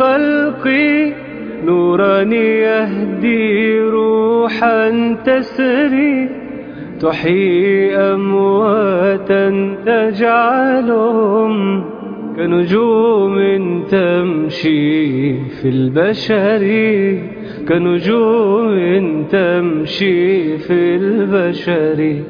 الخلق نورا يهدي روحا تسري تحيي أمواتا تجعلهم كنجوم تمشي في البشر كنجوم تمشي في البشر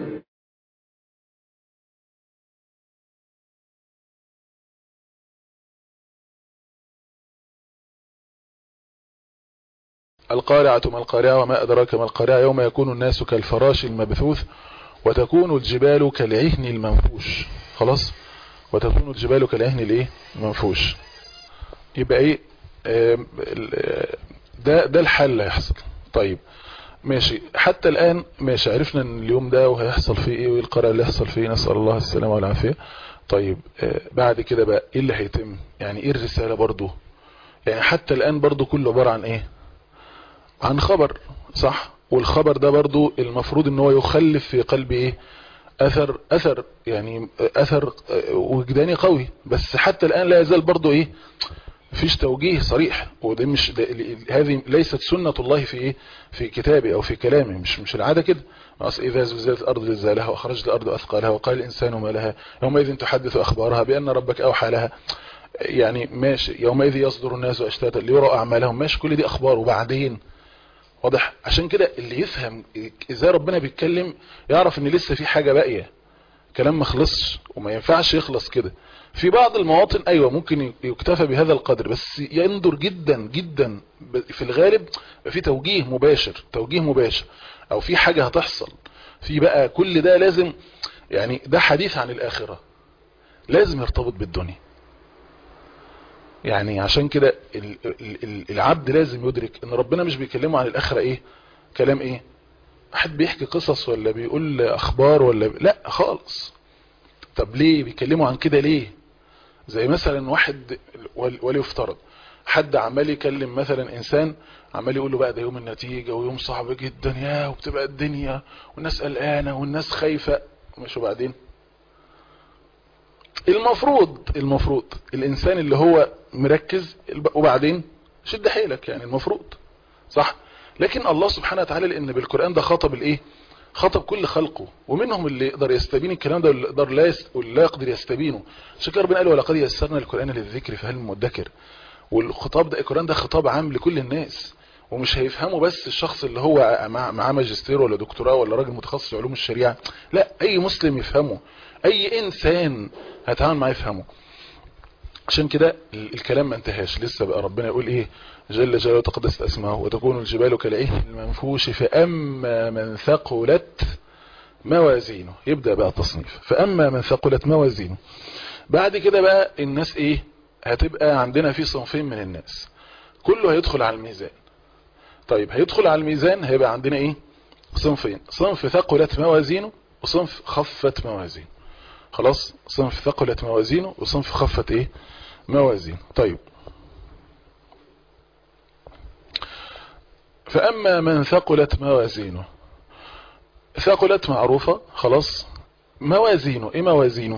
القارعة ما القارعة وما أدراك ما القارعة يوم يكون الناس كالفراش المبثوث وتكون الجبال كالعهن المنفوش خلاص وتكون الجبال كالعهن الايه المنفوش يبقى ايه آم، ال- ده ده الحل اللي هيحصل طيب ماشي حتى الآن ماشي عرفنا ان اليوم ده وهيحصل فيه ايه والقرار اللي هيحصل فيه نسأل الله السلامة والعافية طيب آه، بعد كده بقى ايه اللي هيتم يعني ايه الرسالة برضو يعني حتى الآن برضو كله عبارة عن ايه عن خبر صح والخبر ده برضو المفروض ان هو يخلف في قلب ايه اثر اثر يعني اثر وجداني قوي بس حتى الان لا يزال برضو ايه مفيش توجيه صريح وده مش ده هذه ليست سنة الله في ايه في كتابه او في كلامه مش مش العادة كده أصل اذا زلزلت الارض زلزالها واخرجت الارض اثقالها وقال الانسان ما لها يومئذ تحدث اخبارها بان ربك اوحى لها يعني ماشي يومئذ يصدر الناس اشتاتا ليروا اعمالهم ماشي كل دي اخبار وبعدين واضح عشان كده اللي يفهم ازاي ربنا بيتكلم يعرف ان لسه في حاجة باقية كلام ما خلصش وما ينفعش يخلص كده في بعض المواطن ايوه ممكن يكتفى بهذا القدر بس يندر جدا جدا في الغالب في توجيه مباشر توجيه مباشر او في حاجة هتحصل في بقى كل ده لازم يعني ده حديث عن الاخرة لازم يرتبط بالدنيا يعني عشان كده ال- ال- ال- العبد لازم يدرك ان ربنا مش بيكلمه عن الاخرة ايه كلام ايه واحد بيحكي قصص ولا بيقول اخبار ولا ب... لا خالص طب ليه بيكلموا عن كده ليه زي مثلا واحد ول- وليفترض حد عمال يكلم مثلا انسان عمال يقول له بقى ده يوم النتيجة ويوم صعب جدا يا وبتبقى الدنيا والناس قلقانة والناس خايفة مش وبعدين المفروض المفروض الانسان اللي هو مركز وبعدين شد حيلك يعني المفروض صح لكن الله سبحانه وتعالى لان بالقرآن ده خاطب الايه خاطب كل خلقه ومنهم اللي يقدر يستبين الكلام ده واللي يقدر لا, يست... واللي لا يقدر يستبينه عشان كده ربنا قال ولقد يسرنا القرآن للذكر فهل من مدكر والخطاب ده القرآن ده خطاب عام لكل الناس ومش هيفهمه بس الشخص اللي هو مع- معاه ماجستير ولا دكتوراه ولا راجل متخصص في علوم الشريعة لا اي مسلم يفهمه اي انسان هيتعامل معاه يفهمه عشان كده ال- الكلام ما انتهاش لسه بقى ربنا يقول ايه جل جلاله وتقدست اسماءه وتكون الجبال كالعهن المنفوش فاما من ثقلت موازينه يبدأ بقى التصنيف فاما من ثقلت موازينه بعد كده بقى الناس ايه هتبقى عندنا في صنفين من الناس كله هيدخل على الميزان طيب هيدخل على الميزان هيبقى عندنا ايه صنفين صنف ثقلت موازينه وصنف خفت موازينه خلاص صنف ثقلت موازينه وصنف خفت ايه موازين طيب فأما من ثقلت موازينه ثقلت معروفة خلاص موازينه ايه موازينه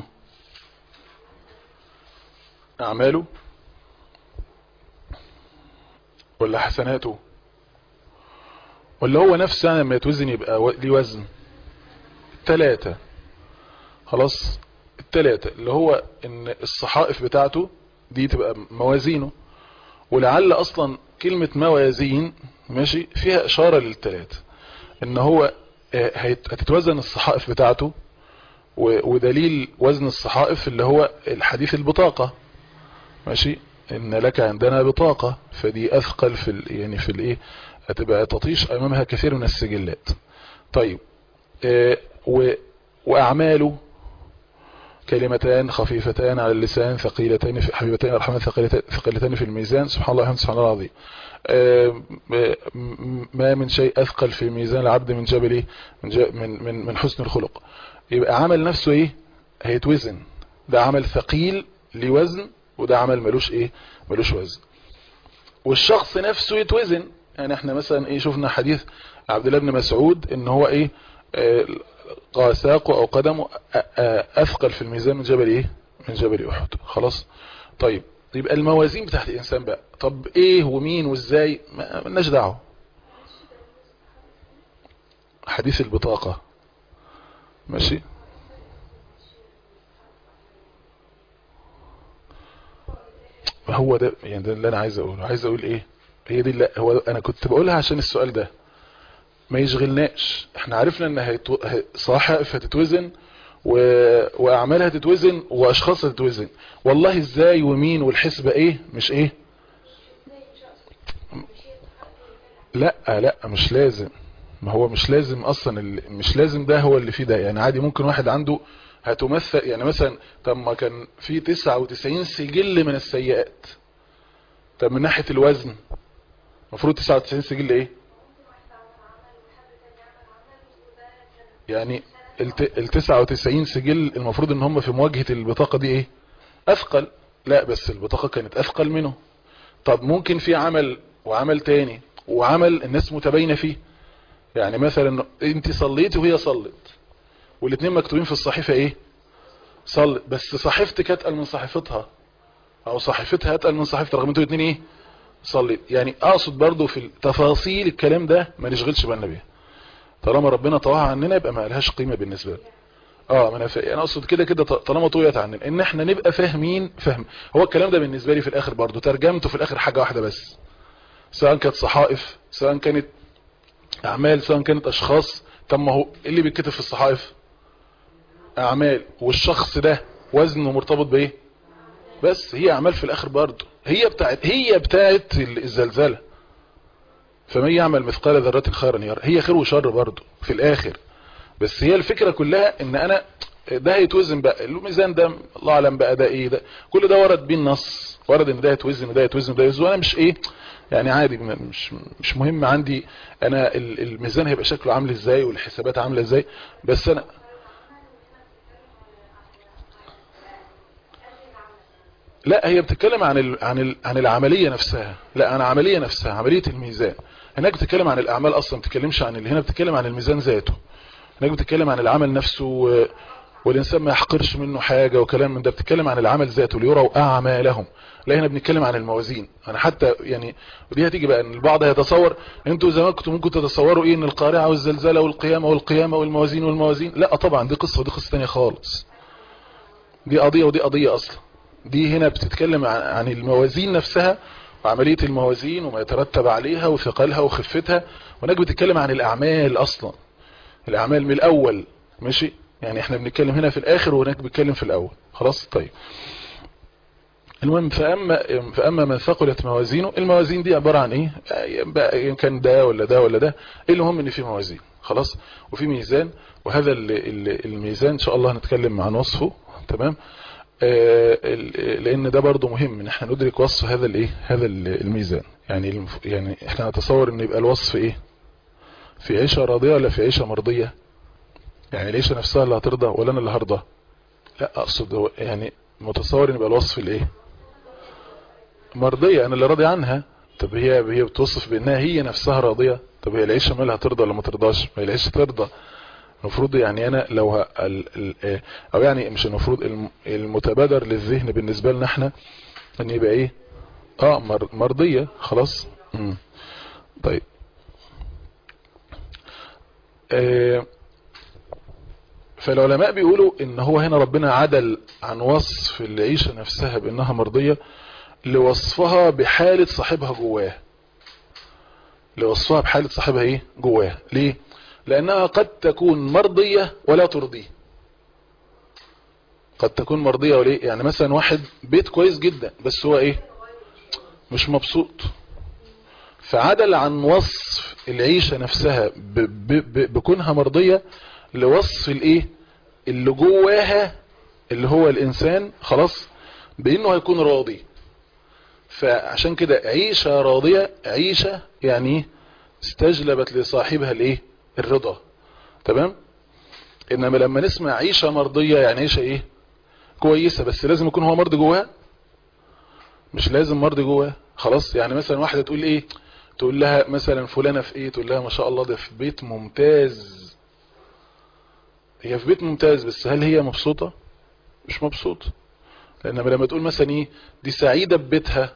اعماله ولا حسناته ولا هو نفسه لما يتوزن يبقى و- ليه وزن التلاتة خلاص التلاتة اللي هو ان الصحائف بتاعته دي تبقى موازينه ولعل اصلا كلمة موازين ماشي فيها اشارة للتلاتة ان هو آه، هيت- هتتوزن الصحائف بتاعته و- ودليل وزن الصحائف اللي هو الحديث البطاقة ماشي ان لك عندنا بطاقة فدي اثقل في ال يعني في الايه هتبقى تطيش امامها كثير من السجلات طيب آه، و واعماله كلمتان خفيفتان على اللسان ثقيلتان في حبيبتين ارحمان ثقيلتان ثقيلتان في الميزان سبحان الله الحمد سبحان الله العظيم آه، م- ما من شيء اثقل في ميزان العبد من جبل إيه؟ من ج- من من من حسن الخلق يبقى عمل نفسه ايه هيتوزن ده عمل ثقيل لوزن وده عمل ملوش ايه ملوش وزن والشخص نفسه يتوزن يعني احنا مثلا ايه شفنا حديث عبد الله بن مسعود ان هو ايه آه، قاساقه او قدمه آه، آه، اثقل في الميزان من جبل ايه من جبل احد خلاص طيب يبقى الموازين بتاعت الانسان بقى طب ايه ومين وازاي ما ملناش دعوه حديث البطاقة ماشي هو ده يعني ده اللي انا عايز اقوله عايز اقول ايه هي دي لا هو انا كنت بقولها عشان السؤال ده ما يشغلناش احنا عرفنا ان هيتو... هي- صحائف هتتوزن و... واعمال هتتوزن واشخاص هتتوزن والله ازاي ومين والحسبة ايه مش ايه لا لا مش لازم ما هو مش لازم اصلا ال... مش لازم ده هو اللي فيه ده يعني عادي ممكن واحد عنده هتمثل يعني مثلا طب ما كان في 99 سجل من السيئات طب من ناحية الوزن المفروض 99 سجل ايه يعني الت... ال 99 سجل المفروض ان هم في مواجهة البطاقة دي ايه اثقل لا بس البطاقة كانت اثقل منه طب ممكن في عمل وعمل تاني وعمل الناس متباينة فيه يعني مثلا انت صليتي وهي صلت والاثنين مكتوبين في الصحيفة ايه صلت بس صحيفتك اتقل من صحيفتها او صحيفتها اتقل من صحيفتها رغم انتوا الاثنين ايه صليت يعني اقصد برضو في تفاصيل الكلام ده ما نشغلش بالنا بيها طالما ربنا طوعها عننا يبقى ما لهاش قيمة بالنسبة لنا اه ما انا فا... انا اقصد كده كده طالما طويت عننا ان احنا نبقى فاهمين فهم هو الكلام ده بالنسبة لي في الاخر برضو ترجمته في الاخر حاجة واحدة بس سواء كانت صحائف سواء كانت اعمال سواء كانت اشخاص طب ما هو إيه اللي بيتكتب في الصحائف اعمال والشخص ده وزنه مرتبط بايه بس هي اعمال في الاخر برضه هي بتاعت هي بتاعت الزلزلة فمن يعمل مثقال ذرة خيرا يرى هي خير وشر برضه في الاخر بس هي الفكرة كلها ان انا ده هيتوزن بقى الميزان ده الله اعلم بقى ده ايه ده كل ده ورد بيه النص ورد ان ده يتوزن وده يتوزن وده يتوزن وانا مش ايه يعني عادي مش مش مهم عندي انا الميزان هيبقى شكله عامل ازاي والحسابات عامله ازاي بس انا لا هي بتتكلم عن ال عن ال عن العمليه نفسها لا عن عمليه نفسها عمليه الميزان هناك بتتكلم عن الاعمال اصلا ما بتتكلمش عن اللي هنا بتتكلم عن الميزان ذاته هناك بتتكلم عن العمل نفسه والانسان ما يحقرش منه حاجة وكلام من ده بتتكلم عن العمل ذاته ليروا اعمالهم لا هنا بنتكلم عن الموازين انا حتى يعني ودي هتيجي بقى ان البعض هيتصور انتوا زمان كنتوا ممكن تتصوروا ايه ان القارعة والزلزلة والقيامة والقيامة والموازين والموازين لا طبعا دي قصة ودي قصة ثانيه خالص دي قضية ودي قضية اصلا دي هنا بتتكلم عن الموازين نفسها وعملية الموازين وما يترتب عليها وثقلها وخفتها وهناك بتتكلم عن الاعمال اصلا الاعمال من الاول ماشي يعني احنا بنتكلم هنا في الاخر وهناك بنتكلم في الاول خلاص طيب المهم فاما فاما من ثقلت موازينه الموازين دي عباره عن ايه بقى كان ده ولا ده ولا ده المهم ان في موازين خلاص وفي ميزان وهذا الميزان ان شاء الله هنتكلم عن وصفه تمام آه لان ده برضو مهم ان احنا ندرك وصف هذا الايه هذا الميزان يعني يعني احنا نتصور ان يبقى الوصف ايه في عيشه راضيه ولا في عيشه مرضيه يعني العيشه نفسها اللي هترضى ولا انا اللي هرضى لا اقصد هو يعني متصور ان يبقى الوصف الايه مرضيه انا اللي راضي عنها طب هي هي بتوصف بانها هي نفسها راضيه طب هي العيشه مالها ترضى ولا ما ترضاش ما هي العيشه ترضى المفروض يعني انا لو ه... ال... ال... او يعني مش المفروض المتبادر للذهن بالنسبه لنا احنا ان يبقى ايه اه مر... مرضيه خلاص امم طيب آه فالعلماء بيقولوا ان هو هنا ربنا عدل عن وصف العيشة نفسها بانها مرضية لوصفها بحالة صاحبها جواه لوصفها بحالة صاحبها ايه جواه ليه لانها قد تكون مرضية ولا ترضيه قد تكون مرضية وليه يعني مثلا واحد بيت كويس جدا بس هو ايه مش مبسوط فعدل عن وصف العيشة نفسها ب ب ب بكونها مرضية لوصف الايه اللي جواها اللي هو الانسان خلاص بانه هيكون راضي فعشان كده عيشة راضية عيشة يعني استجلبت لصاحبها الايه الرضا تمام انما لما نسمع عيشة مرضية يعني عيشة ايه كويسة بس لازم يكون هو مرضي جواها مش لازم مرضي جواها خلاص يعني مثلا واحدة تقول ايه تقول لها مثلا فلانة في ايه تقول لها ما شاء الله ده في بيت ممتاز هي في بيت ممتاز بس هل هي مبسوطة مش مبسوطة لان لما تقول مثلا ايه دي سعيدة ببيتها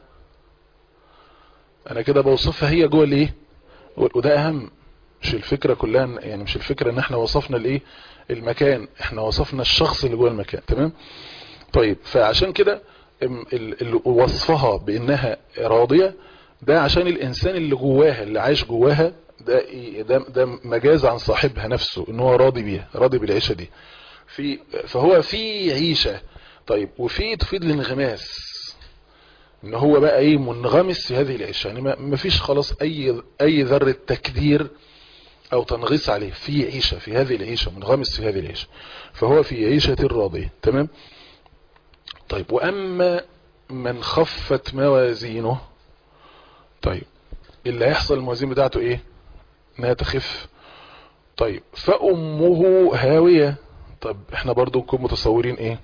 انا كده بوصفها هي جوه الايه وده اهم مش الفكرة كلها يعني مش الفكرة ان احنا وصفنا الايه المكان احنا وصفنا الشخص اللي جوه المكان تمام طيب فعشان كده وصفها بانها راضية ده عشان الانسان اللي جواها اللي عايش جواها ده ده ده مجاز عن صاحبها نفسه ان هو راضي بيها راضي بالعيشه دي في فهو في عيشه طيب وفي تفيد الانغماس ان هو بقى ايه منغمس في هذه العيشه يعني ما فيش خلاص اي اي ذره تكدير او تنغيص عليه في عيشه في هذه العيشه منغمس في هذه العيشه فهو في عيشه راضيه تمام طيب واما من خفت موازينه طيب اللي هيحصل الموازين بتاعته ايه انها تخف طيب فامه هاوية طب احنا برضو نكون متصورين ايه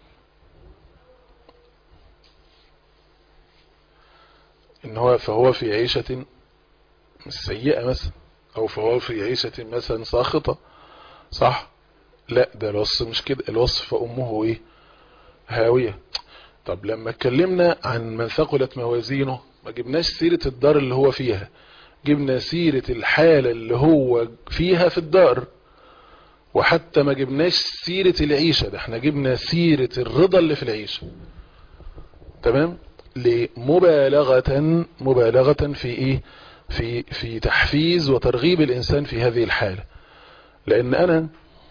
ان هو فهو في عيشة سيئة مثلا او فهو في عيشة مثلا ساخطة صح لا ده الوصف مش كده الوصف فامه ايه هاوية طب لما اتكلمنا عن من ثقلت موازينه ما جبناش سيرة الدار اللي هو فيها جبنا سيرة الحالة اللي هو فيها في الدار وحتى ما جبناش سيرة العيشة ده احنا جبنا سيرة الرضا اللي في العيشة تمام لمبالغة مبالغة في ايه في في تحفيز وترغيب الانسان في هذه الحالة لان انا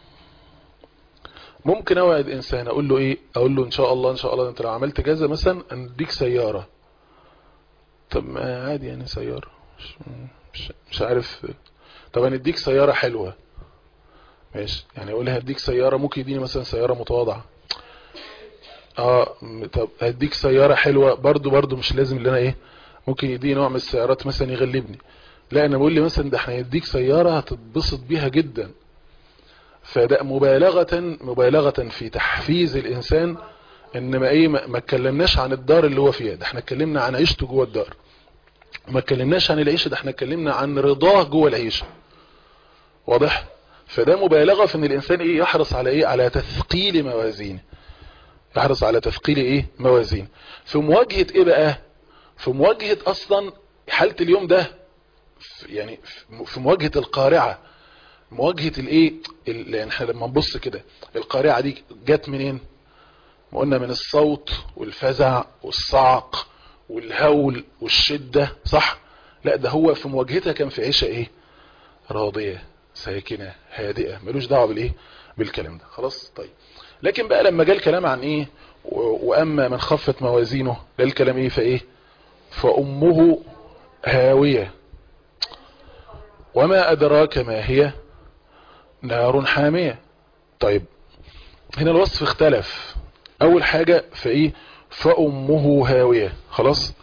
ممكن اوعد انسان اقول له ايه اقول له ان شاء الله ان شاء الله انت لو عملت كذا مثلا اديك سيارة طب ما عادي يعني سيارة مش, مش, مش عارف طب هنديك سيارة حلوة ماشي يعني اقول هديك سيارة ممكن يديني مثلا سيارة متواضعة اه طب هديك سيارة حلوة برضو برضو مش لازم اللي انا ايه ممكن يديني نوع من السيارات مثلا يغلبني لا انا بقول لي مثلا ده احنا هنديك سيارة هتتبسط بيها جدا فده مبالغة مبالغة في تحفيز الانسان انما ايه ما اتكلمناش عن الدار اللي هو فيها ده احنا اتكلمنا عن عيشته جوه الدار ما اتكلمناش عن العيشة ده احنا اتكلمنا عن رضاه جوه العيشة واضح فده مبالغة في ان الانسان ايه يحرص على ايه على تثقيل موازينه يحرص على تثقيل ايه موازين في مواجهة ايه بقى في مواجهة اصلا حالة اليوم ده يعني في مواجهة القارعة مواجهة الايه يعني احنا لما نبص كده القارعة دي جت منين قلنا من الصوت والفزع والصعق والهول والشدة صح لا ده هو في مواجهتها كان في عيشة ايه راضية ساكنة هادئة ملوش دعوة بالايه بالكلام ده خلاص طيب لكن بقى لما جاء الكلام عن ايه واما من خفت موازينه ده الكلام ايه فايه فامه هاوية وما ادراك ما هي نار حامية طيب هنا الوصف اختلف اول حاجة فايه فامه هاوية خلاص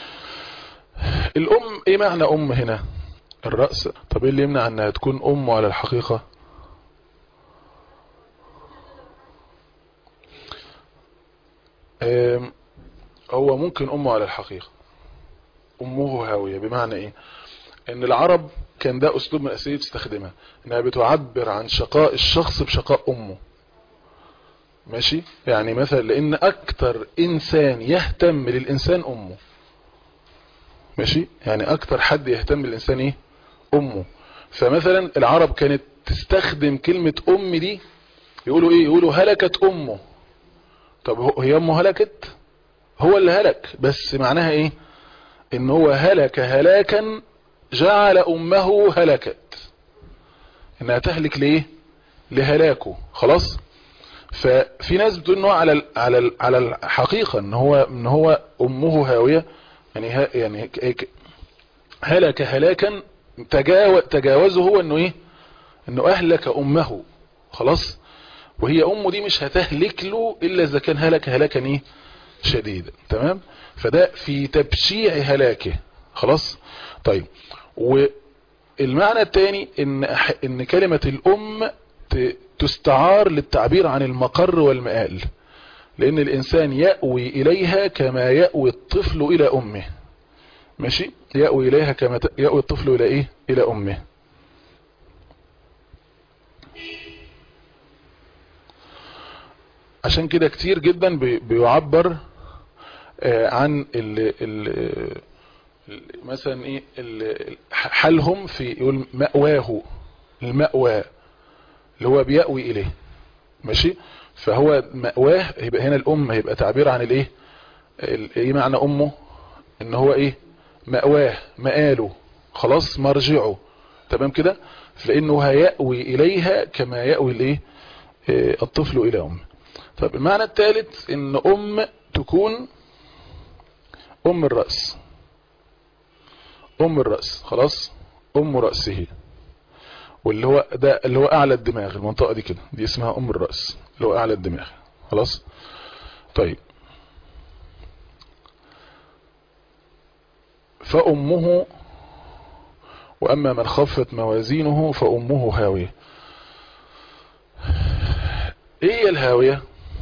الام ايه معنى ام هنا الرأس طب ايه اللي يمنع انها تكون ام على الحقيقة هو ممكن امه على الحقيقة امه هاوية بمعنى ايه ان العرب كان ده اسلوب من الاساليب تستخدمها انها بتعبر عن شقاء الشخص بشقاء امه ماشي يعني مثلا لان اكتر انسان يهتم للانسان امه ماشي يعني اكتر حد يهتم للانسان ايه امه فمثلا العرب كانت تستخدم كلمة ام دي يقولوا ايه يقولوا هلكت امه طب هي امه هلكت هو اللي هلك بس معناها ايه ان هو هلك هلاكا جعل امه هلكت انها تهلك ليه لهلاكه خلاص ففي ناس بتقول ان هو على ال على ال على الحقيقه ان هو ان هو امه هاويه يعني ها يعني هلك هلاكا تجاوز تجاوزه هو انه ايه انه اهلك امه خلاص وهي امه دي مش هتهلك له الا اذا كان هلك هلاكا ايه شديدا تمام فده في تبشيع هلاكه خلاص طيب والمعنى الثاني ان ان كلمة الام تستعار للتعبير عن المقر والمآل لان الانسان يأوي اليها كما يأوي الطفل الى امه ماشي يأوي اليها كما يأوي الطفل الى ايه الى امه عشان كده كتير جدا بي- بيعبر آه، عن ال ال ال- مثلا ايه ال- حالهم في يقول مأواه المأوى اللي هو بيأوي اليه ماشي فهو مأواه يبقى هنا الام هيبقى تعبير عن الايه ال- ايه معنى امه ان هو ايه مأواه مآله خلاص مرجعه تمام كده فانه هيأوي اليها كما يأوي الايه آه، الطفل الى امه طب المعنى الثالث ان ام تكون ام الرأس ام الرأس خلاص ام رأسه واللي هو ده اللي هو اعلى الدماغ المنطقة دي كده دي اسمها ام الرأس اللي هو اعلى الدماغ خلاص طيب فأمه وأما من خفت موازينه فأمه هاوية ايه هي الهاوية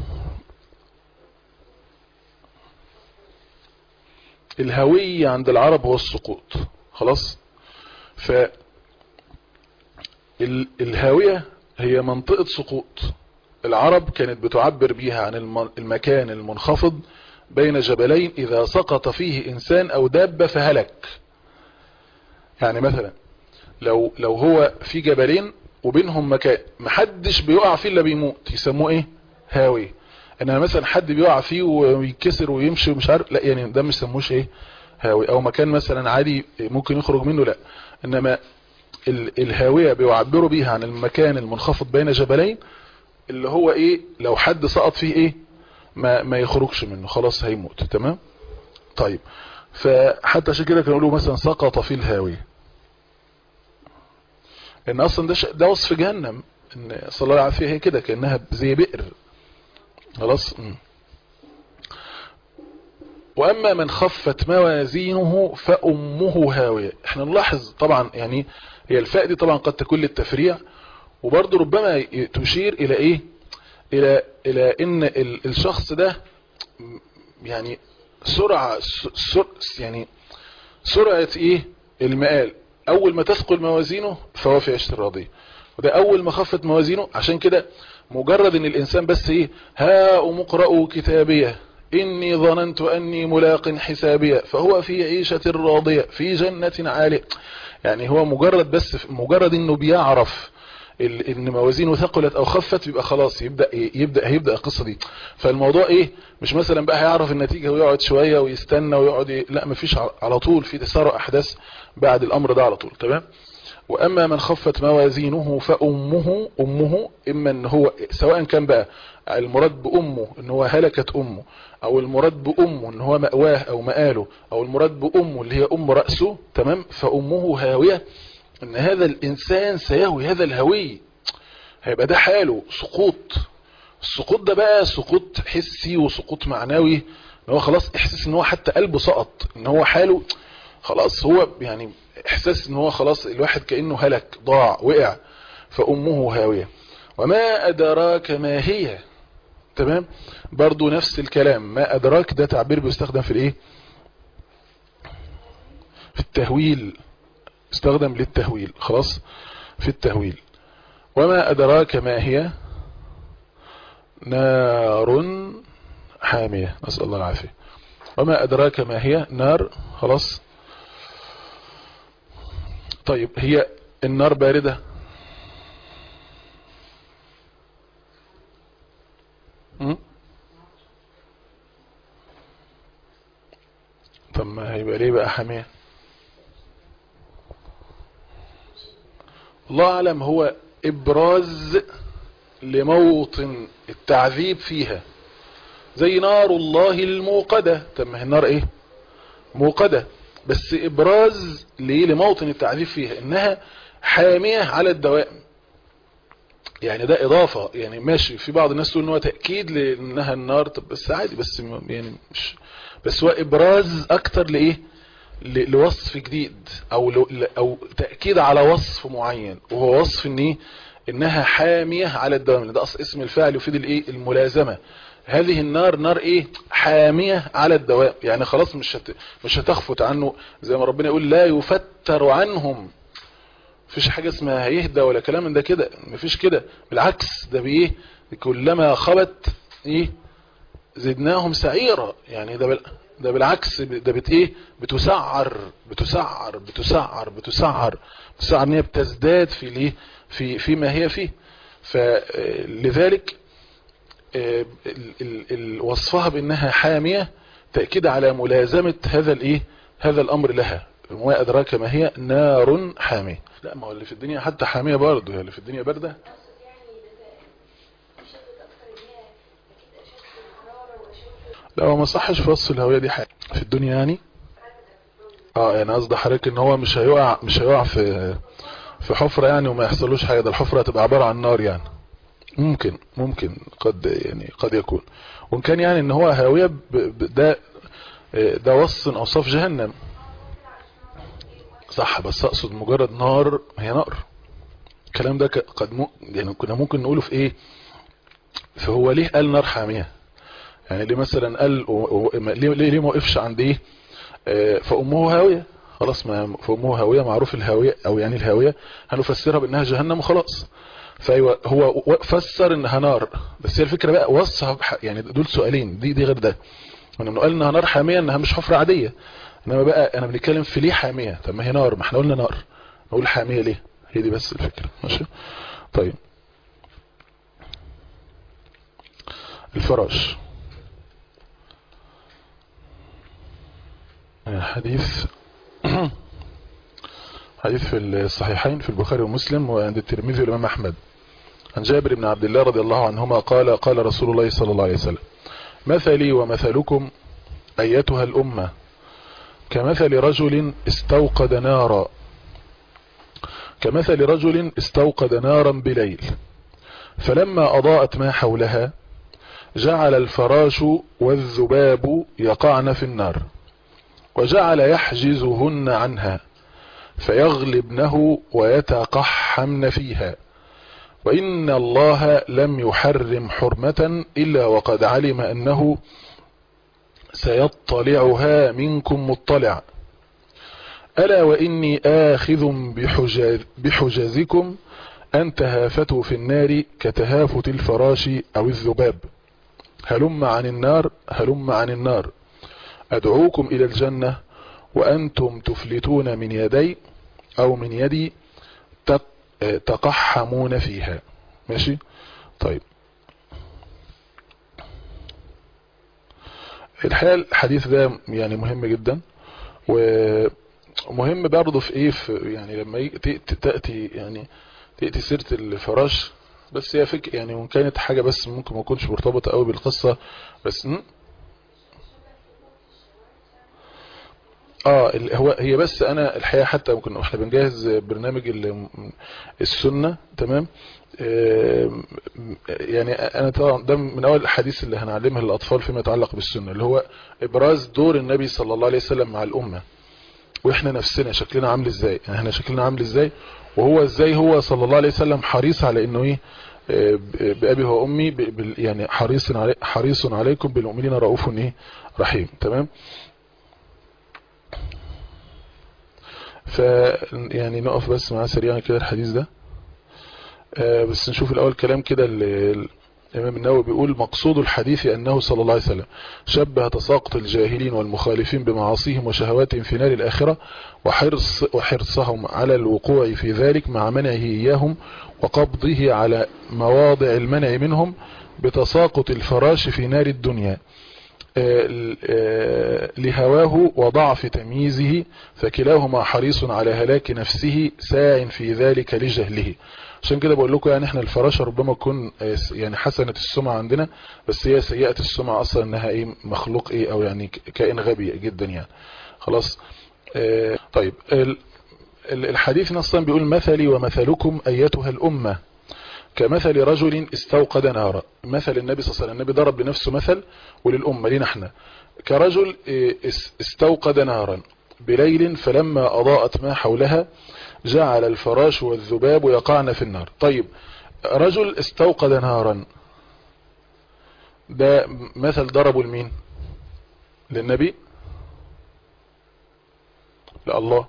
الهوية عند العرب هو السقوط خلاص ف ال- الهاوية هي منطقة سقوط العرب كانت بتعبر بيها عن الم- المكان المنخفض بين جبلين إذا سقط فيه إنسان أو دابة فهلك يعني مثلا لو لو هو في جبلين وبينهم مكان محدش بيقع فيه الا بيموت يسموه ايه هاوي انما مثلا حد بيقع فيه ويتكسر ويمشي ومش عارف لا يعني ده مش يسموش ايه هاوي او مكان مثلا عادي ممكن يخرج منه لا انما ال- الهاوية بيعبروا بيها عن المكان المنخفض بين جبلين اللي هو ايه لو حد سقط فيه ايه ما ما يخرجش منه خلاص هيموت تمام طيب فحتى عشان كده كانوا يقولوا مثلا سقط في الهاوية ان اصلا ده ش- ده وصف جهنم ان صلى الله عليه وسلم هي كده كانها زي بئر خلاص مم. واما من خفت موازينه فامه هاويه احنا نلاحظ طبعا يعني هي الفاء دي طبعا قد تكون للتفريع وبرضه ربما ي- تشير الى ايه الى الى ان ال- الشخص ده م- يعني سرعه س- سر يعني سرعه ايه المآل اول ما تثقل موازينه فهو في عيشه راضيه وده اول ما خفت موازينه عشان كده مجرد ان الانسان بس ايه ها مقرأوا كتابيه اني ظننت اني ملاق حسابيه فهو في عيشة راضية في جنة عالية يعني هو مجرد بس مجرد انه بيعرف ال- ان موازينه ثقلت او خفت يبقى خلاص يبدا يبدا هيبدا القصه دي فالموضوع ايه مش مثلا بقى هيعرف النتيجه ويقعد شويه ويستنى ويقعد ي... لا مفيش ع- على طول في تسارع احداث بعد الامر ده على طول تمام واما من خفت موازينه فامه امه اما ان هو سواء كان بقى المراد بامه ان هو هلكت امه او المراد بامه ان هو مأواه او مآله او المراد بامه اللي هي ام رأسه تمام فامه هاوية ان هذا الانسان سيهوي هذا الهوي هيبقى ده حاله سقوط السقوط ده بقى سقوط حسي وسقوط معنوي ان هو خلاص احساس ان هو حتى قلبه سقط ان هو حاله خلاص هو يعني احساس ان هو خلاص الواحد كأنه هلك ضاع وقع فامه هاوية وما ادراك ما هي تمام برضو نفس الكلام ما ادراك ده تعبير بيستخدم في الايه في التهويل استخدم للتهويل خلاص في التهويل وما ادراك ما هي نار حامية نسأل الله العافية وما ادراك ما هي نار خلاص طيب هي النار باردة م? طب ما هيبقى ليه بقى حامية الله أعلم هو إبراز لموطن التعذيب فيها زي نار الله الموقدة طب ما هي النار ايه موقدة بس إبراز ليه لموطن التعذيب فيها إنها حامية على الدوائم يعني ده إضافة يعني ماشي في بعض الناس تقول إن هو تأكيد لأنها النار طب بس عادي بس م- يعني مش بس هو إبراز أكتر لإيه ل- لوصف جديد أو لو- ل- أو تأكيد على وصف معين وهو وصف إن إيه إنها حامية على الدوام ده أصل اسم الفاعل يفيد الإيه الملازمة هذه النار نار ايه حامية على الدوام يعني خلاص مش هت... مش هتخفت عنه زي ما ربنا يقول لا يفتر عنهم مفيش حاجة اسمها هيهدى ولا كلام من ده كده مفيش كده بالعكس ده بايه كلما خبت ايه زدناهم سعيرا يعني ده بال... ده بالعكس ده بت ايه بتسعر بتسعر بتسعر بتسعر بتسعر ان هي بتزداد في الايه في فيما هي فيه فلذلك وصفها بانها حامية تأكيد على ملازمة هذا الايه هذا الامر لها وما ادراك ما هي نار حامية لا ما هو اللي في الدنيا حتى حامية برضه اللي في الدنيا باردة لا هو ما صحش في وصف الهوية دي حاجة في الدنيا يعني اه يعني قصدي حضرتك ان هو مش هيقع مش هيقع في في حفرة يعني وما يحصلوش حاجة ده الحفرة هتبقى عبارة عن نار يعني ممكن ممكن قد يعني قد يكون وان كان يعني ان هو هاوية ده ده وصف من اوصاف جهنم صح بس اقصد مجرد نار هي نار الكلام ده قد م... يعني كنا ممكن نقوله في ايه فهو ليه قال نار حامية يعني ليه مثلا قال و... و... ليه ليه ما وقفش عند ايه آه فامه هاوية خلاص ما فامه هاوية معروف الهاوية او يعني الهاوية هنفسرها بانها جهنم وخلاص فايوه هو فسر انها نار بس هي الفكرة بقى وصف يعني دول سؤالين دي دي غير ده لما قال انها نار حامية انها مش حفرة عادية انما بقى انا بنتكلم في ليه حامية طب ما هي نار ما احنا قلنا نار نقول حامية ليه هي دي بس الفكرة ماشي طيب الفراش حديث حديث في الصحيحين في البخاري ومسلم وعند الترمذي والامام احمد عن جابر بن عبد الله رضي الله عنهما قال قال رسول الله صلى الله عليه وسلم مثلي ومثلكم ايتها الامه كمثل رجل استوقد نارا كمثل رجل استوقد نارا بليل فلما أضاءت ما حولها جعل الفراش والذباب يقعن في النار وجعل يحجزهن عنها فيغلبنه ويتقحمن فيها وإن الله لم يحرم حرمة إلا وقد علم أنه سيطلعها منكم مطلع ألا وإني آخذ بحجاز بحجازكم أن تهافتوا في النار كتهافت الفراش أو الذباب هلم عن النار هلم عن النار أدعوكم إلى الجنة وأنتم تفلتون من يدي أو من يدي تقحمون فيها ماشي طيب الحقيقة الحديث ده يعني مهم جدا ومهم برضه في ايه في يعني لما تأتي يعني تأتي سيرة الفراش بس هي فك يعني وان كانت حاجة بس ممكن ما تكونش مرتبطة قوي بالقصة بس م? اه هو هي بس انا الحقيقة حتى ممكن احنا بنجهز برنامج السنة تمام يعني انا طبعا ده من اول الحديث اللي هنعلمها للاطفال فيما يتعلق بالسنة اللي هو ابراز دور النبي صلى الله عليه وسلم مع الامة واحنا نفسنا شكلنا عامل ازاي يعني احنا شكلنا عامل ازاي وهو ازاي هو صلى الله عليه وسلم حريص على انه ايه بأبي وأمي يعني حريص علي حريص عليكم بالمؤمنين رؤوف ايه رحيم تمام ف يعني نقف بس معاه سريعا كده الحديث ده بس نشوف الأول كلام كده الإمام النووي بيقول مقصود الحديث أنه صلى الله عليه وسلم شبه تساقط الجاهلين والمخالفين بمعاصيهم وشهواتهم في نار الآخرة وحرص وحرصهم على الوقوع في ذلك مع منعه إياهم وقبضه على مواضع المنع منهم بتساقط الفراش في نار الدنيا لهواه وضعف تمييزه فكلاهما حريص على هلاك نفسه ساع في ذلك لجهله عشان كده بقول لكم يعني احنا الفراشة ربما تكون يعني حسنة السمعة عندنا بس هي سيئة السمعة اصلا انها ايه مخلوق ايه او يعني كائن غبي جدا يعني خلاص اه طيب الحديث نصا بيقول مثلي ومثلكم ايتها الامة كمثل رجل استوقد نارا مثل النبي صلى الله عليه وسلم النبي ضرب لنفسه مثل وللأمة لنا احنا كرجل استوقد نارا بليل فلما أضاءت ما حولها جعل الفراش والذباب يقعن في النار طيب رجل استوقد نارا ده مثل ضربه لمين للنبي لا الله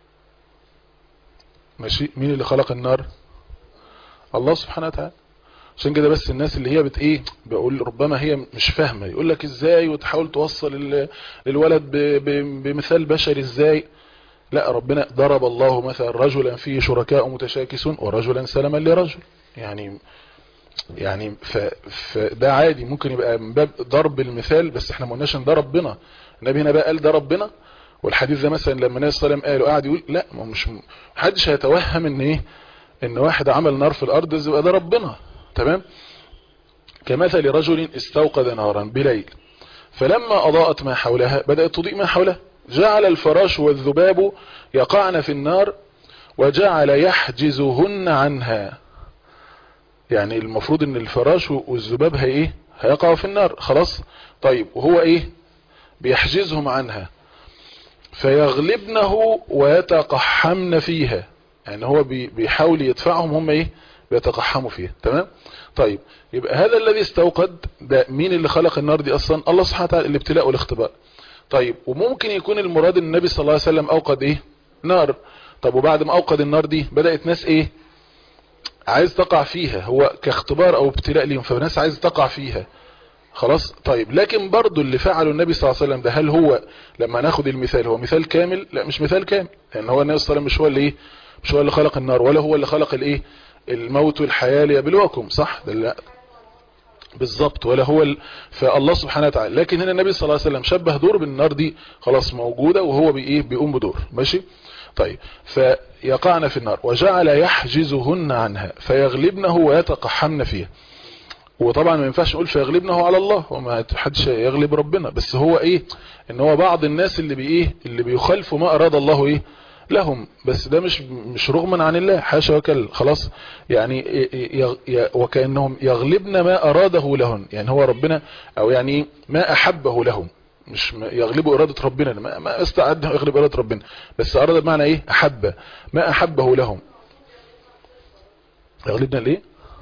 ماشي مين اللي خلق النار الله سبحانه وتعالى عشان كده بس الناس اللي هي بت ايه بقول ربما هي مش فاهمه يقول لك ازاي وتحاول توصل ال- للولد ب- ب- بمثال بشري ازاي لا ربنا ضرب الله مثلا رجلا فيه شركاء متشاكسون ورجلا سلما لرجل يعني يعني ف... فده عادي ممكن يبقى من باب ضرب المثال بس احنا ما قلناش ان ده ربنا النبي هنا بقى قال ده ربنا والحديث ده مثلا لما النبي صلى الله عليه وسلم قال وقعد يقول لا ما هو مش محدش هيتوهم ان ايه ان واحد عمل نار في الارض يبقى ده ربنا تمام كمثل رجل استوقد نارا بليل فلما اضاءت ما حولها بدأت تضيء ما حولها جعل الفراش والذباب يقعن في النار وجعل يحجزهن عنها يعني المفروض ان الفراش والذباب هي ايه هيقعوا في النار خلاص طيب وهو ايه بيحجزهم عنها فيغلبنه ويتقحمن فيها يعني هو بي- بيحاول يدفعهم هم ايه بيتقحموا فيها تمام طيب يبقى هذا الذي استوقد ده مين اللي خلق النار دي اصلا الله سبحانه وتعالى الابتلاء والاختبار طيب وممكن يكون المراد ان النبي صلى الله عليه وسلم اوقد ايه نار طب وبعد ما اوقد النار دي بدأت ناس ايه عايز تقع فيها هو كاختبار او ابتلاء ليهم فناس عايز تقع فيها خلاص طيب لكن برضو اللي فعله النبي صلى الله عليه وسلم ده هل هو لما ناخد المثال هو مثال كامل لا مش مثال كامل لان هو النبي صلى الله عليه وسلم مش هو اللي ايه مش هو اللي خلق النار ولا هو اللي خلق الايه الموت والحياة ليبلوكم صح ده لا بالظبط ولا هو ال... فالله سبحانه وتعالى لكن هنا النبي صلى الله عليه وسلم شبه دور بالنار دي خلاص موجودة وهو بايه بيقوم بدور ماشي طيب فيقعن في النار وجعل يحجزهن عنها فيغلبنه ويتقحمن فيها وطبعا ما ينفعش نقول فيغلبنه على الله وما حدش يغلب ربنا بس هو ايه ان هو بعض الناس اللي بايه اللي بيخالفوا ما اراد الله ايه لهم بس ده مش مش رغما عن الله حاشا وكل خلاص يعني يغ ي- وكانهم يغلبن ما اراده لهن يعني هو ربنا او يعني ما احبه لهم مش ما- يغلبوا اراده ربنا ما, ما استعد يغلب اراده ربنا بس اراد بمعنى ايه احب ما احبه لهم يغلبنا ليه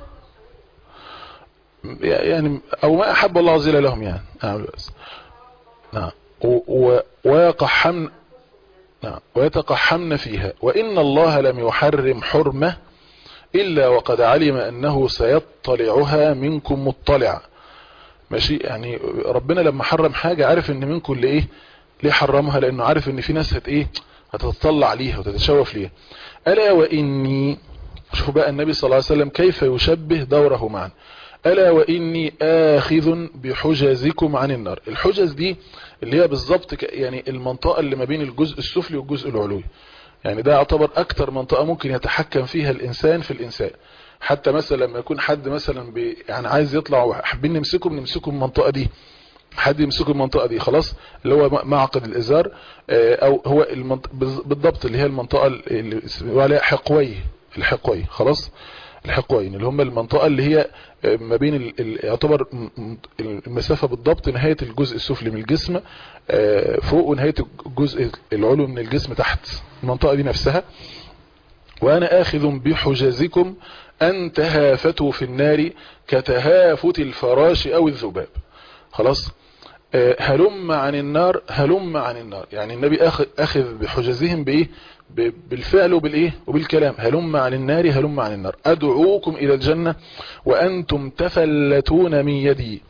يعني او ما احب الله عز وجل لهم يعني نعم بس نعم و- و- ويقحمن نعم ويتقحمن فيها وإن الله لم يحرم حرمة إلا وقد علم أنه سيطلعها منكم مطلع ماشي يعني ربنا لما حرم حاجة عارف ان منكم اللي ايه ليه حرمها لانه عارف ان في ناس هت ايه هتتطلع ليها وتتشوف ليها ألا وإني شوفوا بقى النبي صلى الله عليه وسلم كيف يشبه دوره معا ألا وإني آخذ بحجزكم عن النار الحجز دي اللي هي بالظبط ك- يعني المنطقة اللي ما بين الجزء السفلي والجزء العلوي يعني ده يعتبر أكتر منطقة ممكن يتحكم فيها الإنسان في الإنسان حتى مثلا لما يكون حد مثلا بي يعني عايز يطلع وحابين نمسكه بنمسكه من المنطقة دي حد يمسكه المنطقة دي خلاص اللي هو معقد الإزار آه، أو هو المنط... بز- بالضبط اللي هي المنطقة اللي بيقولوا عليها حقوي الحقوي خلاص الحقوين اللي هم المنطقة اللي هي آه، ما بين ال... ال... يعتبر م- م- المسافة بالضبط نهاية الجزء السفلي من الجسم آه، فوق ونهاية الجزء العلوي من الجسم تحت المنطقة دي نفسها وأنا آخذ بحجازكم أن تهافتوا في النار كتهافت الفراش أو الذباب خلاص آه، هلم عن النار هلم عن النار يعني النبي أخ- أخذ بحجزهم بإيه ب- بالفعل وبالإيه وبالكلام هلم عن النار هلم عن النار أدعوكم إلى الجنة وأنتم تفلتون من يدي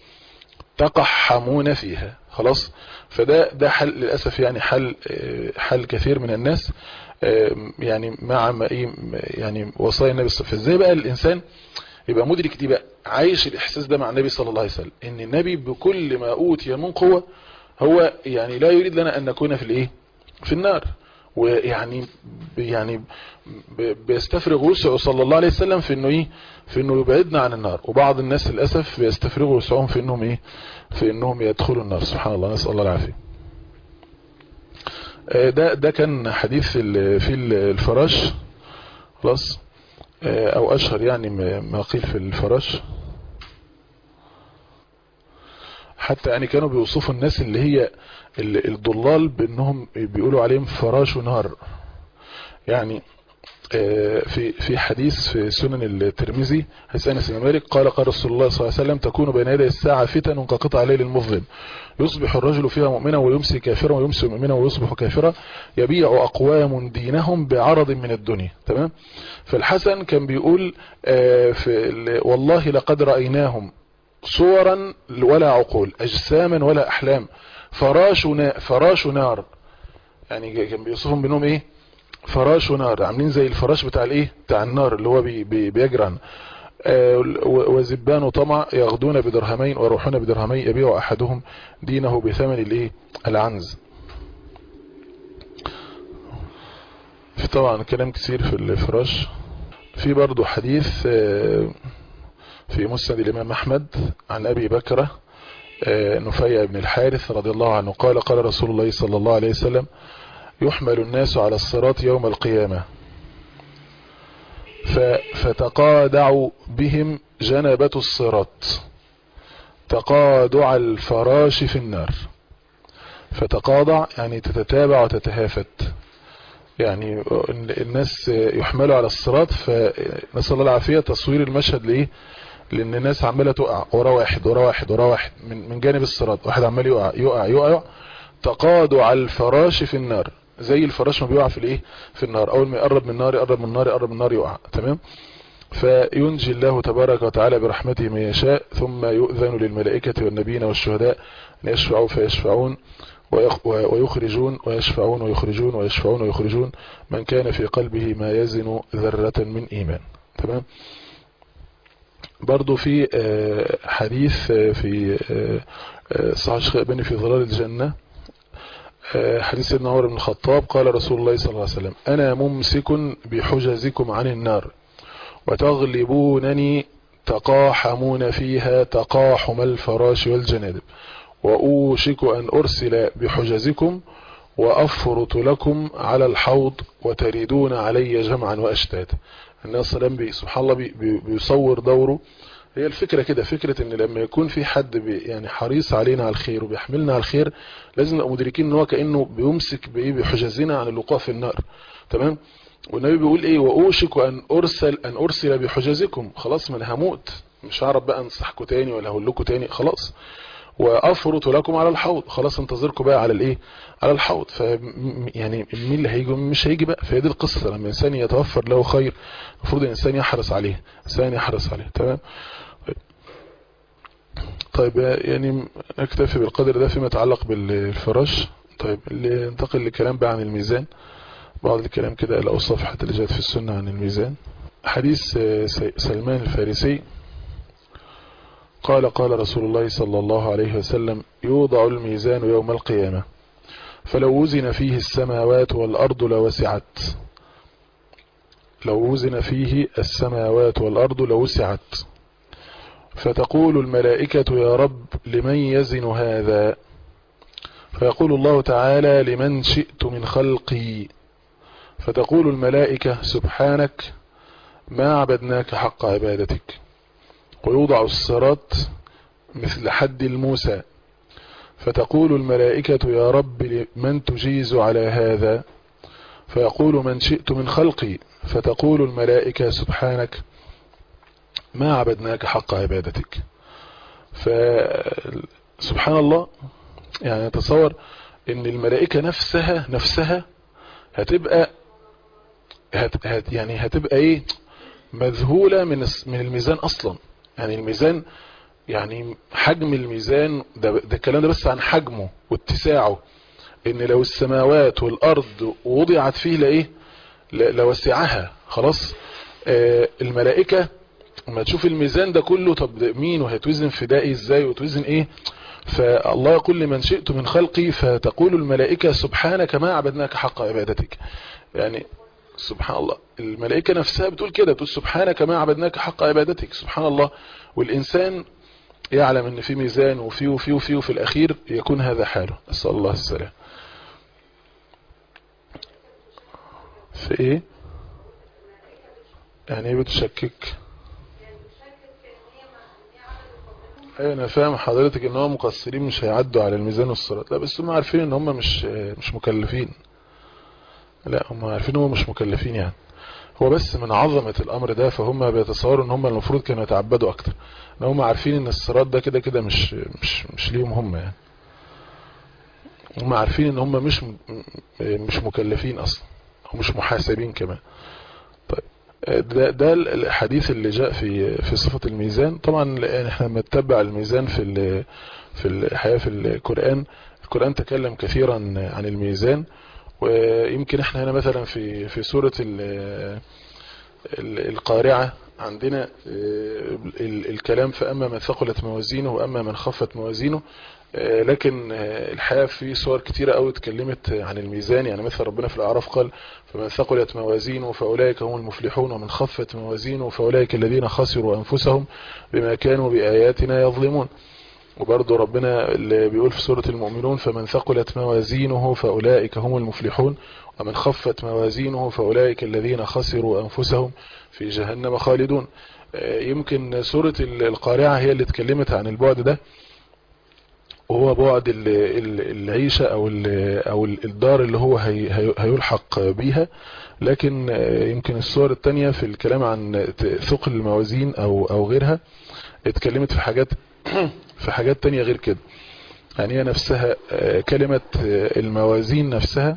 تقحمون فيها خلاص فده ده حل للأسف يعني حل آه، حل كثير من الناس آه، يعني مع ما إيه يعني وصايا النبي صلى الله عليه وسلم فازاي بقى الإنسان يبقى مدرك دي بقى عايش الإحساس ده مع النبي صلى الله عليه وسلم إن النبي بكل ما أوتي من قوة هو يعني لا يريد لنا أن نكون في الإيه في النار ويعني يعني ب- بيستفرغ وسعه صلى الله عليه وسلم في انه ايه في انه يبعدنا عن النار وبعض الناس للاسف بيستفرغوا وسعهم في انهم ايه في انهم يدخلوا النار سبحان الله نسال الله العافيه آه، ده ده كان حديث ال- في ال- الفراش خلاص آه، او اشهر يعني ما ما قيل في الفراش حتى يعني كانوا بيوصفوا الناس اللي هي ال- الضلال بانهم بيقولوا عليهم فراش نار يعني في في حديث في سنن الترمذي حديث انس بن مالك قال قال رسول الله صلى الله عليه وسلم تكون بين يدي الساعه فتن كقطع الليل المظلم يصبح الرجل فيها مؤمنا ويمسي كافرا ويمسي مؤمنا ويصبح كافرا يبيع اقوام دينهم بعرض من الدنيا تمام فالحسن كان بيقول في والله لقد رايناهم صورا ولا عقول اجساما ولا احلام فراش فراش نار يعني كان بيوصفهم بانهم ايه فراش ونار عاملين زي الفراش بتاع الايه بتاع النار اللي هو بي بي بيجرن آه وزبان طمع يغدون بدرهمين ويروحون بدرهمين يبيع احدهم دينه بثمن الايه العنز في طبعا كلام كثير في الفراش في برضو حديث آه في مسند الامام احمد عن ابي بكرة آه نفيع بن الحارث رضي الله عنه قال قال رسول الله صلى الله عليه وسلم يحمل الناس على الصراط يوم القيامة فتقادع بهم جنبة الصراط تقادع الفراش في النار فتقاضع يعني تتتابع وتتهافت يعني الناس يحملوا على الصراط فنسأل الله العافية تصوير المشهد لإيه لأن الناس عمالة تقع ورا واحد ورا واحد ورا واحد من, من جانب الصراط واحد عمال يقع يقع يقع تقادع الفراش في النار زي الفراش ما بيقع في الايه في النار اول ما يقرب من النار يقرب من النار يقرب من النار يقع تمام فينجي الله تبارك وتعالى برحمته من يشاء ثم يؤذن للملائكة والنبيين والشهداء أن يشفعوا فيشفعون ويخرجون ويشفعون ويخرجون ويشفعون ويخرجون من كان في قلبه ما يزن ذرة من إيمان تمام برضو في حديث في صحيح الشيخ الألباني في ظلال الجنة حديث سيدنا عمر بن الخطاب قال رسول الله صلى الله عليه وسلم أنا ممسك بحجزكم عن النار وتغلبونني تقاحمون فيها تقاحم الفراش والجنادب وأوشك أن أرسل بحجزكم وأفرط لكم على الحوض وتريدون علي جمعا وأشتاتا الناس سلام سبحان الله بي بيصور دوره هي الفكرة كده فكرة ان لما يكون في حد بي يعني حريص علينا على الخير وبيحملنا على الخير لازم نبقى مدركين ان هو كأنه بيمسك بايه بحجزنا عن الوقوع في النار تمام والنبي بيقول ايه واوشك ان ارسل ان ارسل بحجزكم خلاص ما انا هموت مش هعرف بقى انصحكم تاني ولا هقول لكم تاني خلاص وافرط لكم على الحوض خلاص انتظركم بقى على الايه على الحوض ف يعني مين اللي هيجي مش هيجي بقى فهي دي القصه لما الانسان يتوفر له خير المفروض الانسان يحرص عليه الانسان يحرص عليه تمام طيب يعني نكتفي بالقدر ده فيما يتعلق بالفراش طيب اللي ننتقل لكلام بقى عن الميزان بعض الكلام كده الأوصاف حتى اللي جاءت في السنة عن الميزان حديث سلمان الفارسي قال قال رسول الله صلى الله عليه وسلم يوضع الميزان يوم القيامة فلو وزن فيه السماوات والأرض لوسعت لو وزن فيه السماوات والأرض لوسعت فتقول الملائكة يا رب لمن يزن هذا فيقول الله تعالى لمن شئت من خلقي فتقول الملائكة سبحانك ما عبدناك حق عبادتك ويوضع الصراط مثل حد الموسى فتقول الملائكة يا رب من تجيز على هذا فيقول من شئت من خلقي فتقول الملائكة سبحانك ما عبدناك حق عبادتك فسبحان الله يعني تصور ان الملائكة نفسها نفسها هتبقى هت هت يعني هتبقى ايه مذهولة من من الميزان اصلا يعني الميزان يعني حجم الميزان ده, ده الكلام ده بس عن حجمه واتساعه ان لو السماوات والارض وضعت فيه لايه لوسعها خلاص آه الملائكة لما تشوف الميزان ده كله طب مين وهيتوزن فدائي ازاي وتوزن ايه فالله يقول لمن شئت من خلقي فتقول الملائكة سبحانك ما عبدناك حق عبادتك يعني سبحان الله الملائكة نفسها بتقول كده بتقول سبحانك ما عبدناك حق عبادتك سبحان الله والإنسان يعلم ان في ميزان وفي وفي وفي وفي الأخير يكون هذا حاله أسأل الله السلام في ايه يعني ايه بتشكك ايوه انا فاهم حضرتك ان هم مقصرين مش هيعدوا على الميزان والصراط لا بس هم عارفين ان هم مش مش مكلفين لا هم عارفين هم مش مكلفين يعني هو بس من عظمة الامر ده فهم بيتصوروا ان هم المفروض كانوا يتعبدوا اكتر ان هم عارفين ان الصراط ده كده كده مش مش مش ليهم هم يعني هم عارفين ان هم مش مش مكلفين اصلا ومش محاسبين كمان طيب ده ده الحديث اللي جاء في في صفة الميزان طبعا احنا لما نتبع الميزان في في الحياة في القرآن القرآن تكلم كثيرا عن الميزان ويمكن احنا هنا مثلا في في سورة القارعة عندنا الكلام فأما من ثقلت موازينه وأما من خفت موازينه لكن الحقيقة في صور كتيرة قوي اتكلمت عن الميزان يعني مثل ربنا في الأعراف قال فمن ثقلت موازينه فأولئك هم المفلحون ومن خفت موازينه فأولئك الذين خسروا أنفسهم بما كانوا بآياتنا يظلمون وبرضه ربنا اللي بيقول في سورة المؤمنون فمن ثقلت موازينه فأولئك هم المفلحون ومن خفت موازينه فأولئك الذين خسروا أنفسهم في جهنم خالدون يمكن سورة القارعة هي اللي اتكلمت عن البعد ده وهو بعد العيشة او او الدار اللي هو هيلحق بيها لكن يمكن الصور التانية في الكلام عن ثقل الموازين او او غيرها اتكلمت في حاجات في حاجات تانية غير كده يعني هي نفسها كلمة الموازين نفسها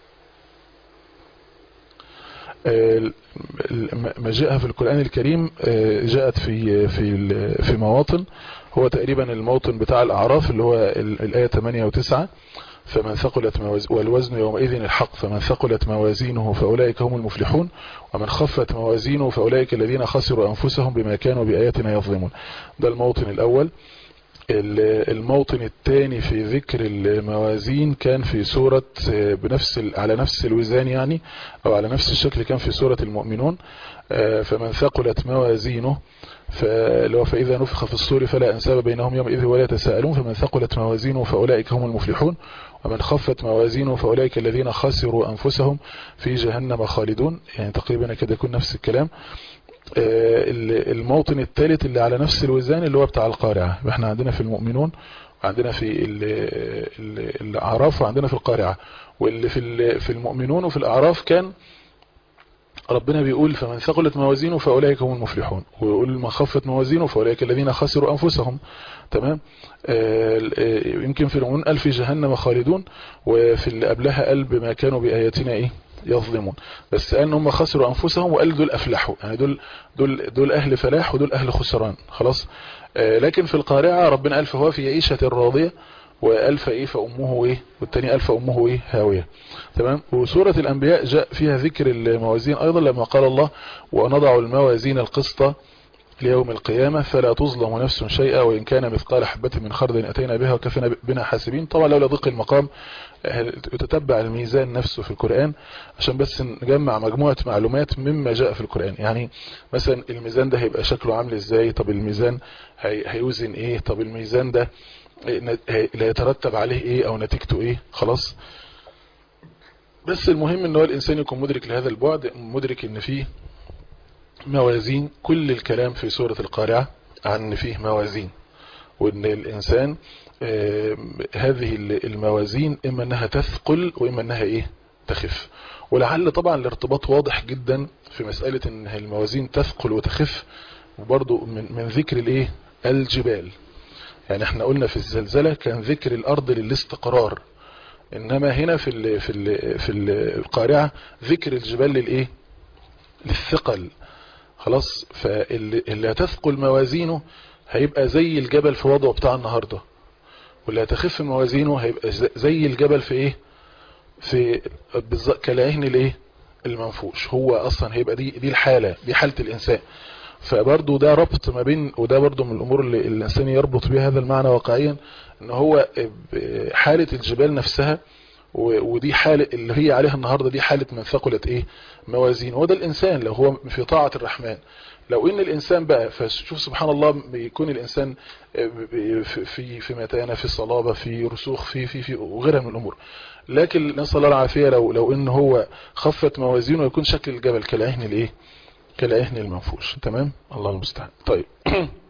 مجيئها في القرآن الكريم جاءت في في في مواطن هو تقريبا الموطن بتاع الأعراف اللي هو الآية 8 و9 فمن ثقلت موازينه والوزن يومئذ الحق فمن ثقلت موازينه فأولئك هم المفلحون ومن خفت موازينه فأولئك الذين خسروا أنفسهم بما كانوا بآياتنا يظلمون ده الموطن الأول الموطن الثاني في ذكر الموازين كان في سورة بنفس على نفس الوزان يعني او على نفس الشكل كان في سورة المؤمنون فمن ثقلت موازينه فلو فإذا نفخ في الصور فلا أنساب بينهم يومئذ ولا تساءلون فمن ثقلت موازينه فأولئك هم المفلحون ومن خفت موازينه فأولئك الذين خسروا أنفسهم في جهنم خالدون يعني تقريبا كده يكون نفس الكلام الموطن الثالث اللي على نفس الوزان اللي هو بتاع القارعة احنا عندنا في المؤمنون وعندنا في الأعراف وعندنا في القارعة واللي في في المؤمنون وفي الأعراف كان ربنا بيقول فمن ثقلت موازينه فأولئك هم المفلحون ويقول من خفت موازينه فأولئك الذين خسروا أنفسهم تمام يمكن في المؤمنون قال في جهنم خالدون وفي اللي قبلها قال بما كانوا بآياتنا إيه يظلمون بس قال ان هم خسروا انفسهم وقال دول افلحوا يعني دول دول دول اهل فلاح ودول اهل خسران خلاص آه لكن في القارعه ربنا قال فهو في عيشه راضيه وقال فايه فامه ايه والثاني قال فامه ايه هاويه تمام وسوره الانبياء جاء فيها ذكر الموازين ايضا لما قال الله ونضع الموازين القسط ليوم القيامة فلا تظلم نفس شيئا وإن كان مثقال حبة من خردل أتينا بها وكفنا بنا حاسبين طبعا لولا ضيق المقام تتبع الميزان نفسه في القرآن عشان بس نجمع مجموعة معلومات مما جاء في القرآن يعني مثلا الميزان ده هيبقى شكله عامل ازاي طب الميزان هي هيوزن ايه طب الميزان ده لا يترتب عليه ايه او نتيجته ايه خلاص بس المهم ان هو الانسان يكون مدرك لهذا البعد مدرك ان فيه موازين كل الكلام في سورة القارعة عن فيه موازين وان الانسان هذه الموازين اما انها تثقل واما انها ايه تخف ولعل طبعا الارتباط واضح جدا في مسألة ان الموازين تثقل وتخف وبرضو من, من ذكر الايه الجبال يعني احنا قلنا في الزلزلة كان ذكر الارض للاستقرار انما هنا في ال في ال في القارعة ذكر الجبال للايه للثقل خلاص فاللي هتثقل موازينه هيبقى زي الجبل في وضعه بتاع النهاردة واللي هتخف موازينه هيبقى زي الجبل في ايه في كالعهن الايه المنفوش هو اصلا هيبقى دي دي الحالة دي حالة الانسان فبرضه ده ربط ما بين وده برضه من الامور اللي الانسان يربط بها هذا المعنى واقعيا ان هو حالة الجبال نفسها ودي حالة اللي هي عليها النهاردة دي حالة من ثقلت ايه موازين وده الانسان لو هو في طاعة الرحمن لو ان الانسان بقى فشوف سبحان الله بيكون الانسان في في متانة في صلابة في رسوخ في في في وغيرها من الامور لكن نسال الله العافيه لو لو ان هو خفت موازينه يكون شكل الجبل كالعهن الايه كالعهن المنفوش تمام الله المستعان طيب